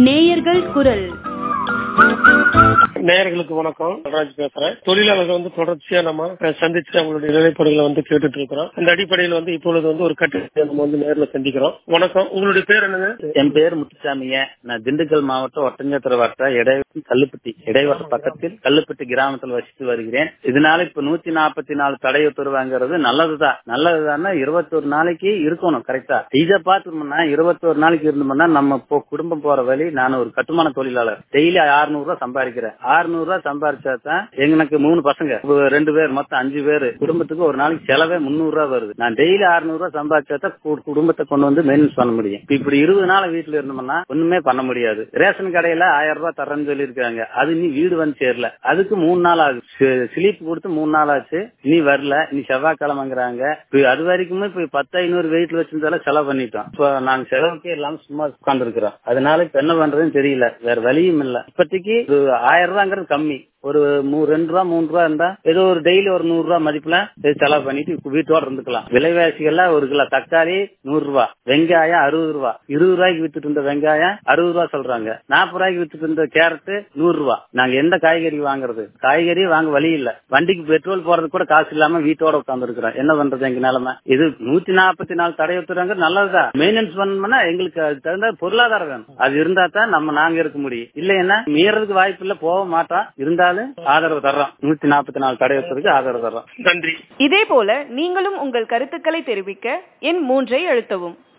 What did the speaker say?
நேயர்கள் குரல் நேயர்களுக்கு வணக்கம் நடராஜ் பேசுறேன் தொழிலாளர்கள் வந்து தொடர்ச்சியா நம்ம அஹ், சந்திச்சு அவங்களுடைய நிலைப்பாடுகளை வந்து கேட்டுட்டு இருக்கிறோம் அந்த அடிப்படையில் வந்து இப்பொழுது வந்து ஒரு கட்டத்தை நம்ம வந்து நேர்ல சந்திக்கிறோம் வணக்கம் உங்களுடைய பேர் என்னங்க என் பேர் முத்துசாமிங்க நான் திண்டுக்கல் மாவட்டம் ஒட்டஞ்சத்திர வட்ட இடைவெளி கல்லுப்பட்டி இடைவட்ட பக்கத்தில் கல்லுப்பட்டி கிராமத்தில் வசித்து வருகிறேன் இதனால இப்ப நூத்தி நாற்பத்தி நாலு தடை உத்தரவாங்கிறது நல்லதுதான் நல்லதுதான் இருபத்தொரு நாளைக்கு இருக்கணும் கரெக்டா இதை பார்த்தோம்னா இருபத்தொரு நாளைக்கு இருந்தோம்னா நம்ம இப்போ குடும்பம் போற வழி நான் ஒரு கட்டுமான தொழிலாளர் டெய்லி 600 ரூபாய் சம்பாதிக்கிறேன் 600 ரூபாய் சம்பாதிச்சா தான் எனக்கு மூணு பசங்க ஒரு ரெண்டு பேர் மொத்தம் அஞ்சு பேர் குடும்பத்துக்கு ஒரு நாளைக்கு செலவே முந்நூறு ரூபாய் வருது நான் டெய்லி 600 ரூபாய் சம்பாதிச்சா தான் கு- குடும்பத்தை கொண்டு வந்து மெயின்டெனன்ஸ் பண்ண முடியும் இப்ப இப்படி இருபது நாள் வீட்டுல இருந்தோம்னா ஒண்ணுமே பண்ண முடியாது ரேஷன் கடையில ஆயிரம் ரூபாய் தரேன்னு சொல்லி இருக்காங்க அது நீ வீடு வந்து சேரல அதுக்கு மூணு நாள் ஆகுது ஸ்லிப் கொடுத்து மூணு நாள் ஆச்சு நீ வரல நீ செவ்வாய்க்கிழமைங்கிறாங்க இப்ப அது வரைக்குமே இப்ப பத்து ஐநூறு வெயிட்ல வச்சிருந்தாலும் செலவு பண்ணிட்டோம் இப்ப நாங்க செலவுக்கே இல்லாம சும்மா உட்கார்ந்து இருக்கிறோம் அதனால இப்ப என்ன பண்றதுன்னு தெரியல வேற வழியும் இல்ல இப்போதைக்கு ஒரு ஆயிரம் ரூபாங்கிறது கம்மி ஒரு மூ- ரெண்டு ரூபா மூணு ரூபா இருந்தா ஏதோ ஒரு டெய்லி ஒரு நூறு ரூபா மதிப்புல இது செலவு பண்ணிட்டு இப்ப வீட்டோட இருந்துக்கலாம் விலைவாசிகள்லாம் ஒரு கிலோ தக்காளி நூறு ரூபா வெங்காயம் அறுபது ரூபா இருபது ரூபாய்க்கு வித்துட்டு இருந்த வெங்காயம் அறுபது ரூபா சொல்றாங்க நாற்பது ரூபாய்க்கு வித்துட்டு இருந்த கேரட் நூறு ரூபா நாங்க எந்த காய்கறி வாங்குறது காய்கறி வாங்க வழி இல்ல வண்டிக்கு பெட்ரோல் போறது கூட காசு இல்லாம வீட்டோட உட்கார்ந்து இருக்கிறோம் என்ன பண்றது எங்க நிலைமை இது நூத்தி நாற்பத்தி நாலு தடை உத்துறாங்க நல்லதுதான் மெயின்டெனன்ஸ் பண்ணணும்னா எங்களுக்கு அதுக்கு தகுந்த பொருளாதாரம் வேணும் அது இருந்தா தான் நம்ம நாங்க இருக்க முடியும் இல்லைன்னா மீறதுக்கு வாய்ப்பு இல்ல போக மாட்டோம் இருந்தாலும் ஆதரவு தர்றோம் நூத்தி நாற்பத்தி நாலு தடை உத்தரவுக்கு ஆதரவு தர்றோம் நன்றி இதே போல நீங்களும் உங்கள் கருத்துக்களை தெரிவிக்க எண் மூன்றை அழுத்தவும்